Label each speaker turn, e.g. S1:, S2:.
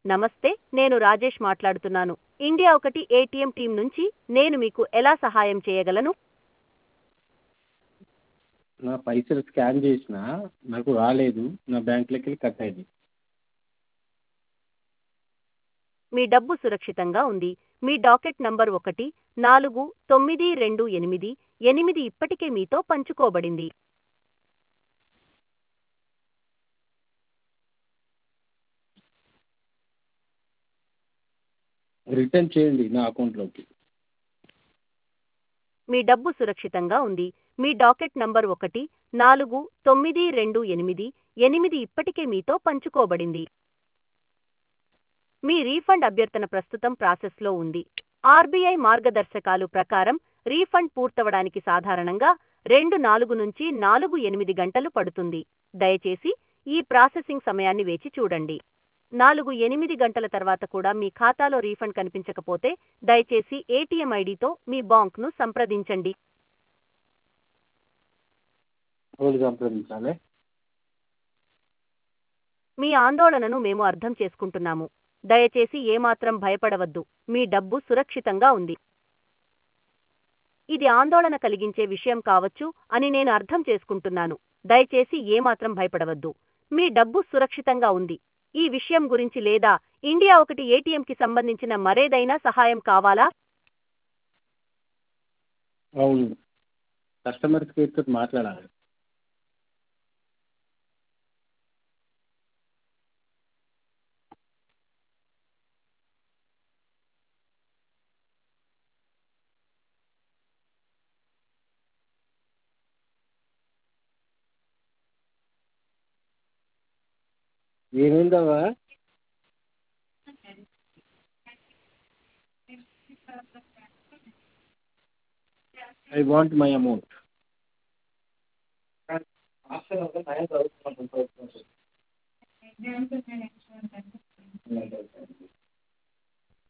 S1: నమస్తే నేను రాజేష్ మాట్లాడుతున్నాను ఇండియా ఒకటి ఏటీఎం టీం నుంచి నేను మీకు ఎలా సహాయం చేయగలను
S2: నా పైసలు స్కాన్ చేసిన నాకు రాలేదు నా బ్యాంక్లోకి వెళ్ళి కట్ అయింది
S1: మీ డబ్బు సురక్షితంగా ఉంది మీ డాకెట్ నంబర్ ఒకటి నాలుగు తొమ్మిది రెండు ఎనిమిది ఎనిమిది ఇప్పటికే మీతో పంచుకోబడింది
S2: రిటర్న్ చేయండి నా అకౌంట్లోకి
S1: మీ డబ్బు సురక్షితంగా ఉంది మీ డాకెట్ నంబర్ ఒకటి నాలుగు తొమ్మిది రెండు ఎనిమిది ఎనిమిది ఇప్పటికే మీతో పంచుకోబడింది మీ రీఫండ్ అభ్యర్థన ప్రస్తుతం ప్రాసెస్లో ఉంది ఆర్బీఐ మార్గదర్శకాలు ప్రకారం రీఫండ్ పూర్తవడానికి సాధారణంగా రెండు నాలుగు నుంచి నాలుగు ఎనిమిది గంటలు పడుతుంది దయచేసి ఈ ప్రాసెసింగ్ సమయాన్ని వేచి చూడండి నాలుగు ఎనిమిది గంటల తర్వాత కూడా మీ ఖాతాలో రీఫండ్ కనిపించకపోతే దయచేసి ఏటీఎం ఐడితో మీ బాంక్ను సంప్రదించండి
S2: రోజు సంప్రదించాలి
S1: మీ ఆందోళనను మేము అర్థం చేసుకుంటున్నాము దయచేసి ఏమాత్రం భయపడవద్దు మీ డబ్బు సురక్షితంగా ఉంది ఇది ఆందోళన కలిగించే విషయం కావచ్చు అని నేను అర్థం చేసుకుంటున్నాను దయచేసి ఏమాత్రం భయపడవద్దు మీ డబ్బు సురక్షితంగా ఉంది ఈ విషయం గురించి లేదా ఇండియా ఒకటి ఏటీఎంకి సంబంధించిన మరేదైనా సహాయం కావాలా
S2: అవును కస్టమర్ కేర్తో మాట్లాడాలి ఏమైందవ్వా ఐ వాంట్ మై అమౌంట్